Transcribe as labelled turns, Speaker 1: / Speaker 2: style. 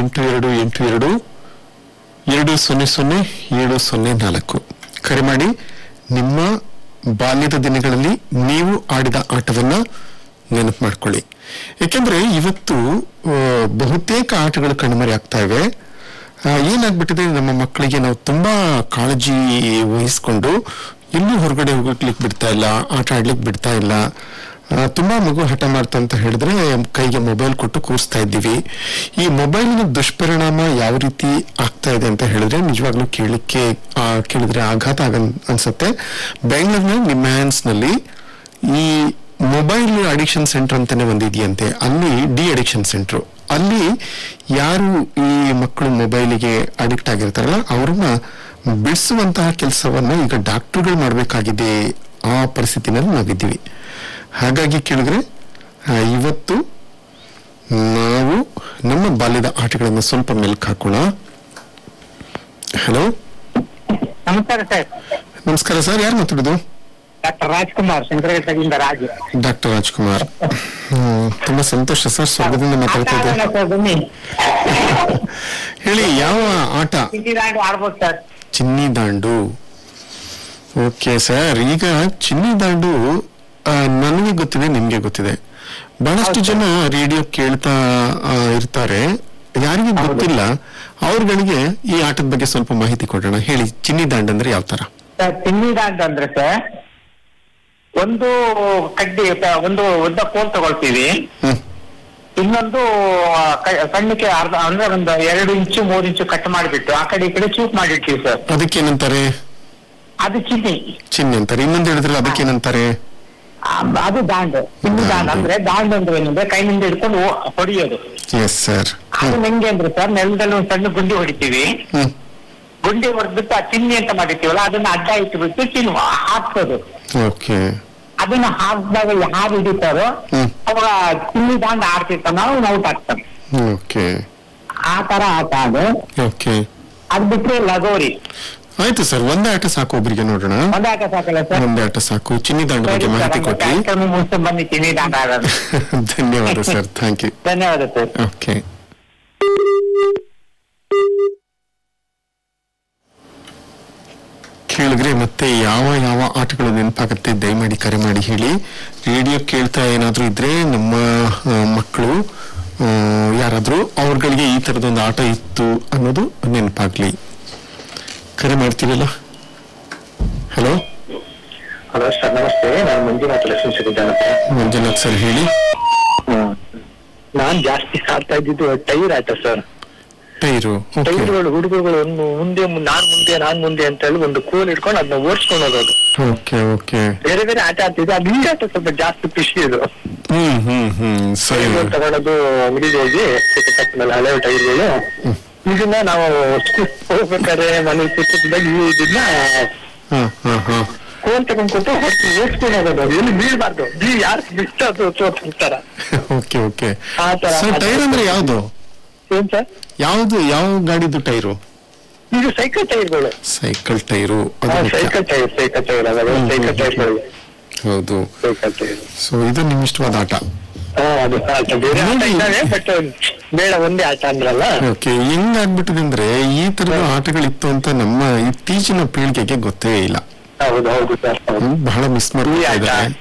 Speaker 1: ಎಂಟು ಎರಡು ಎಂಟು ಎರಡು ಎರಡು ಸೊನ್ನೆ ಸೊನ್ನೆ ಏಳು ಸೊನ್ನೆ ನಾಲ್ಕು ಕರೆ ಮಾಡಿ ನಿಮ್ಮ ಬಾಲ್ಯದ ದಿನಗಳಲ್ಲಿ ನೀವು ಆಡಿದ ಆಟವನ್ನ ನೆನಪು ಮಾಡ್ಕೊಳ್ಳಿ ಯಾಕೆಂದ್ರೆ ಇವತ್ತು ಆ, ಬಹುತೇಕ ಆಟಗಳು ಕಣ್ಮರೆ ಆಗ್ತಾ ಇವೆ ಆ, ಏನಾಗ್ಬಿಟ್ಟಿದೆ ನಮ್ಮ ಮಕ್ಕಳಿಗೆ ನಾವು ತುಂಬಾ ಕಾಳಜಿ ವಹಿಸ್ಕೊಂಡು ಎಲ್ಲೂ ಹೊರಗಡೆ ಹೋಗ್ಲಿಕ್ಕೆ ಬಿಡ್ತಾ ಇಲ್ಲ ಆಟ ಆಡ್ಲಿಕ್ಕೆ ಬಿಡ್ತಾ ಇಲ್ಲ ಆ, ತುಂಬಾ ಮಗು ಹಠ ಮಾಡ್ತಾ ಅಂತ ಹೇಳಿದ್ರೆ ಕೈಗೆ ಮೊಬೈಲ್ ಕೊಟ್ಟು ಕೂರಿಸ್ತಾ ಇದ್ದೀವಿ ಈ ಮೊಬೈಲಿನ ದುಷ್ಪರಿಣಾಮ ಯಾವ ರೀತಿ ಆಗ್ತಾ ಇದೆ ಅಂತ ಹೇಳಿದ್ರೆ ನಿಜವಾಗ್ಲೂ ಕೇಳಲಿಕ್ಕೆ ಆ, ಕೇಳಿದ್ರೆ ಆಘಾತ ಆಗ ಅನ್ಸುತ್ತೆ ಬೆಂಗಳೂರಿನ ನಿಮ್ಯಾನ್ಸ್ ನಲ್ಲಿ ಈ ಮೊಬೈಲ್ ಅಡಿಕ್ಷನ್ ಸೆಂಟರ್ ಅಂತಾನೆ ಒಂದಿದೆಯಂತೆ ಅಲ್ಲಿ ಡಿ ಅಡಿಕ್ಷನ್ ಸೆಂಟರ್ ಅಲ್ಲಿ ಯಾರು ಈ ಮಕ್ಕಳು ಮೊಬೈಲಿಗೆ ಅಡಿಕ್ಟ್ ಆಗಿರ್ತಾರಲ್ಲ ಅವ್ರನ್ನ ಬಿಡಿಸುವಂತಹ ಕೆಲಸವನ್ನ ಈಗ ಡಾಕ್ಟರ್ಗಳು ಮಾಡಬೇಕಾಗಿದೆ ಆ ಪರಿಸ್ಥಿತಿನಲ್ಲಿ ನಾವಿದ್ದೀವಿ ಹಾಗಾಗಿ ಕೇಳಿದ್ರೆ ಆ, ಇವತ್ತು ನಾವು ನಮ್ಮ ಬಾಲ್ಯದ ಆಟಗಳನ್ನ ಸ್ವಲ್ಪ ಮೆಲ್ಕ್ ಹಾಕೋಣ ಹಲೋ
Speaker 2: ನಮಸ್ಕಾರ ಸರ್
Speaker 1: ನಮಸ್ಕಾರ ಸರ್ ಯಾರು ಮಾತಾಡೋದು
Speaker 2: ಡಾಕ್ಟರ್ ರಾಜ್ಕುಮಾರ್ ಶಂಕರಘಟ್ಟದಿಂದ ರಾಜು
Speaker 1: ಡಾಕ್ಟರ್ ರಾಜ್ಕುಮಾರ್ ಹ್ಮ್, ತುಂಬಾ ಸಂತೋಷ ಸರ್ ಸ್ವರ್ಗದಿಂದ ಮಾತಾಡ್ತಾ ಇದ್ದೆ
Speaker 2: ಆಟ ಆಡೋಣ ಸರ್ ಬನ್ನಿ
Speaker 1: ಹೇಳಿ ಯಾವ ಆಟ
Speaker 2: ಚಿಟ್ಟಿದಾಂಡು ಆಡ್ಬೋದು ಸರ್
Speaker 1: ಚಿನ್ನಿ ದಾಂಡು ಓಕೆ ಸರ್ ಈಗ ಚಿನ್ನಿ ದಾಂಡು ಆ, ನನಗೆ ಗೊತ್ತಿದೆ ನಿಮ್ಗೆ ಗೊತ್ತಿದೆ ಬಹಳಷ್ಟು ಜನ ರೇಡಿಯೋ ಕೇಳ್ತಾ ಆ, ಇರ್ತಾರೆ ಯಾರಿಗೆ ಗೊತ್ತಿಲ್ಲ ಅವ್ರಗಳಿಗೆ ಈ ಆಟದ ಬಗ್ಗೆ ಸ್ವಲ್ಪ ಮಾಹಿತಿ ಕೊಡೋಣ ಹೇಳಿ ಚಿನ್ನಿ ದಾಂಡ್ ಅಂದ್ರೆ ಯಾವ ತರ
Speaker 2: ಸರ್ ಚಿನ್ನಿದಾಂಡು ಅಂದ್ರೆ ಸರ್ ಒಂದು ಕಡ್ಡಿ ಪ- ಒಂದು ಉದ್ದ ಕೋಲ್ ತಗೊಳ್ತೀವಿ
Speaker 1: ಹ್ಮ್
Speaker 2: ಇನ್ನೊಂದು ಆ, ಕ- ಸಣ್ಣಕ್ಕೆ ಅರ್ಧ ಅಂದ್ರೆ ಒಂದು ಎರಡು ಇಂಚು ಮೂರು ಇಂಚು ಕಟ್ ಮಾಡಿಬಿಟ್ಟು ಆ ಕಡೆ ಈ ಕಡೆ ಚೂಪ್ ಮಾಡಿರ್ತೀವಿ ಸರ್
Speaker 1: ಅದಕ್ಕೇನಂತಾರೆ
Speaker 2: ಅದು ಚಿನ್ನಿ
Speaker 1: ಚಿನ್ನಿ ಅಂತಾರೆ ಇನ್ನೊಂದು ಹೇಳಿದ್ರಲ್ಲ ಅದಕ್ಕೇನಂತಾರೆ
Speaker 2: ಆ, ಅದು ದಾಂಡು ಚಿನ್ನಿ ದಾಂಡು ಅಂದ್ರೆ ದಾಂಡು ಅಂದ್ರೆ ಏನಂದ್ರೆ ಕೈನಿಂದ ಹಿಡ್ಕೊಂಡು ಓ- ಹೊಡಿಯೋದು
Speaker 1: ಎಸ್ ಸರ್
Speaker 2: ಅದು ಹೆಂಗೆ ಅಂದ್ರೆ ಸರ್ ನೆಲದಲ್ಲಿ ಒಂದು ಸಣ್ಣ ಗುಂಡಿ ಹೊಡಿತೀವಿ
Speaker 1: ಹ್ಮ್
Speaker 2: ಗುಂಡಿ ಹೊಡೆದ್ಬಿಟ್ಟು ಆ ಚಿನ್ನಿ ಅಂತ ಮಾಡಿರ್ತೀವಲ್ಲ ಅದನ್ನ ಅಡ್ಡ ಇಟ್ಬಿಟ್ಟು ಚಿನ್ನು ಹಾಕ್ಸೋದು
Speaker 1: ಓಕೆ
Speaker 2: ಅದನ್ನ ಹಾಕಿದಾಗ ಯಾರು ಹಿಡಿತಾರೋ
Speaker 1: ಹ್ಮ್
Speaker 2: ಅವಾಗ ಚಿನ್ನಿ ದಾಂಡ್ ಆಡ್ತಿರ್ತಾನ ನಾವು ಔಟ್ ಆಗ್ತಾನೆ
Speaker 1: ಓಕೆ
Speaker 2: ಆ ತರ ಆಟ ಅದು
Speaker 1: ಓಕೆ
Speaker 2: ಅದ್ ಬಿಟ್ರೆ ಲಗೋರಿ
Speaker 1: ಆಯ್ತು ಸರ್ ಒಂದೇ ಆಟ ಸಾಕು ಒಬ್ರಿಗೆ ನೋಡೋಣ
Speaker 2: ಒಂದೇ ಆಟ ಸಾಕಲ್ಲ ಸರ್
Speaker 1: ಒಂದೇ ಆಟ ಸಾಕು ಚಿನ್ನಿ ದಾಂಡ್ ಬಗ್ಗೆ ಮಾಹಿತಿ ಕೊಟ್ರಿ
Speaker 2: ಕಾರ್ಯಕ್ರಮ ಮುಗಿಸ್ಕೊಂಡು ಬನ್ನಿ ಚಿನ್ನಿ ದಾಂಡ್ ಆಡೋದು
Speaker 1: ಧನ್ಯವಾದ ಸರ್ ಥ್ಯಾಂಕ್ ಯು
Speaker 2: ಧನ್ಯವಾದ ಸರ್
Speaker 1: ಓಕೆ ಕೇಳಿದ್ರೆ ಮತ್ತೆ ಯಾವ ಯಾವ ಆಟಗಳು ನೆನಪಾಗುತ್ತೆ ದಯಮಾಡಿ ಕರೆ ಮಾಡಿ ಹೇಳಿ ರೇಡಿಯೋ ಕೇಳ್ತಾ ಏನಾದ್ರೂ ಇದ್ರೆ ನಮ್ಮ ಆ, ಮಕ್ಕಳು ಆ, ಯಾರಾದ್ರೂ ಅವ್ರಗಳಿಗೆ ಈ ತರದೊಂದು ಆಟ ಇತ್ತು ಅನ್ನೋದು ನೆನಪಾಗ್ಲಿ ಕರೆ ಮಾಡ್ತೀರಲ್ಲ ಹಲೋ
Speaker 3: ಹಲೋ ಸರ್ ನಮಸ್ತೆ ನಾನು ಮಂಜುನಾಥ್ ಲಕ್ಷ್ಮೀ ಸಿದ್ಧಾಂತ
Speaker 1: ಮಂಜುನಾಥ್ ಸರ್ ಹೇಳಿ
Speaker 3: ನಾನ್ ಜಾಸ್ತಿ ಆಡ್ತಾ ಇದ್ದಿದ್ದು ಟೈರ್ ಆಟ ಸರ್
Speaker 1: ಟೈರು ಓಕೆ
Speaker 3: ಟೈರ್ಗಳು ಹುಡುಗರುಗಳು ಒಂದು ಮುಂದೆ ಮು- ನಾನ್ ಮುಂದೆ ನಾನ್ ಮುಂದೆ ಅಂತ ಹೇಳಿ ಒಂದು ಕೋಲ್ ಇಟ್ಕೊಂಡು ಅದನ್ನ ಓಡಿಸ್ಕೊಂಡು ಹೋಗೋದು
Speaker 1: ಓಕೆ ಓಕೆ
Speaker 3: ಬೇರೆ ಬೇರೆ ಆಟ ಆಡ್ತಿದ್ದೆ ಅದು ಈ ಆಟ ಸ್ವಲ್ಪ ಜಾಸ್ತಿ ಖುಷಿ ಇದು
Speaker 1: ಹ್ಮ್ ಹ್ಮ್ ಹ್ಮ್ ಸರಿ
Speaker 3: ಟೈರ್ಗಳು ತಗೊಳೋದು ಅಂಗಡಿಗೆ ಹೋಗಿ ಚಿಕ್ಕ ಹಳೆ ಟೈರ್ಗಳು ಇದನ್ನ ನಾವು ಹೋಗ್ಬೇಕಾದ್ರೆ ಮನೆ ಸುತ್ತಿದ್ದಾಗ ಈ ಇದನ್ನ
Speaker 1: ಹಾ ಹಾ ಹಾ
Speaker 3: ಕೋಲ್ ತಗೊಂಡ್ ಕೊಟ್ಟು ಓಡಿಸ್ಕೊಂಡು ಹೋಗೋದು ಅದು ಎಲ್ಲಿ ಬೀಳ್ಬಾರ್ದು ಬೀ ಯಾರು ಬಿಟ್ಟು ಅದು ತೋರ್ಸ್ತಾರ
Speaker 1: ಓಕೆ ಓಕೆ
Speaker 3: ಆ ತರ
Speaker 1: ಸರ್ ಟೈರ್ ಅಂದ್ರೆ ಯಾವ್ದು
Speaker 3: ಏನ್ ಸರ್
Speaker 1: ಯಾವ್ದು ಯಾವ ಗಾಡಿದು ಟೈರು
Speaker 3: ಇದು ಸೈಕಲ್ ಟೈರ್ಗಳು
Speaker 1: ಸೈಕಲ್ ಟೈರು ಅದು ಮುಖ್ಯ.
Speaker 3: ಸೈಕಲ್ ಟೈರ್ ಸೈಕಲ್ ಟೈರ್ ಅದಾವೆ
Speaker 1: ಹ್ಮ್,
Speaker 3: ಸೈಕಲ್
Speaker 1: ಹ್ಮ್,
Speaker 3: ಟೈರ್ಗಳು
Speaker 1: ಹೌದು
Speaker 3: ಸೈಕಲ್ ಟೈರ್
Speaker 1: ಸೊ ಇದು ನಿಮ್ ಇಷ್ಟವಾದ ಆಟ
Speaker 3: ಹಾ ಅದು ಆಟ ಬೇರೆ ಆಟ ಇದ್ದಾವೆ ಬಟ್ ಬೇಡ ಒಂದೇ ಆಟ ಅಂದ್ರಲ್ಲ
Speaker 1: ಓಕೆ ಹೆಂಗ್ ಆಗ್ಬಿಟ್ಟಿದೆ ಅಂದ್ರೆ ಈ ತರದ ಆಟಗಳಿತ್ತು ಅಂತ ನಮ್ಮ ಇತ್ತೀಚಿನ ಪೀಳಿಗೆಗೆ ಗೊತ್ತೇ ಇಲ್ಲ
Speaker 3: ಹೌದು ಹೌದು ಸರ್ ಹೌದು
Speaker 1: ಬಹಳ ಮಿಸ್
Speaker 3: ಈ
Speaker 1: ಮಾಡ್ತಾ
Speaker 3: ಆಟ
Speaker 1: ಇದ್ದಾರೆ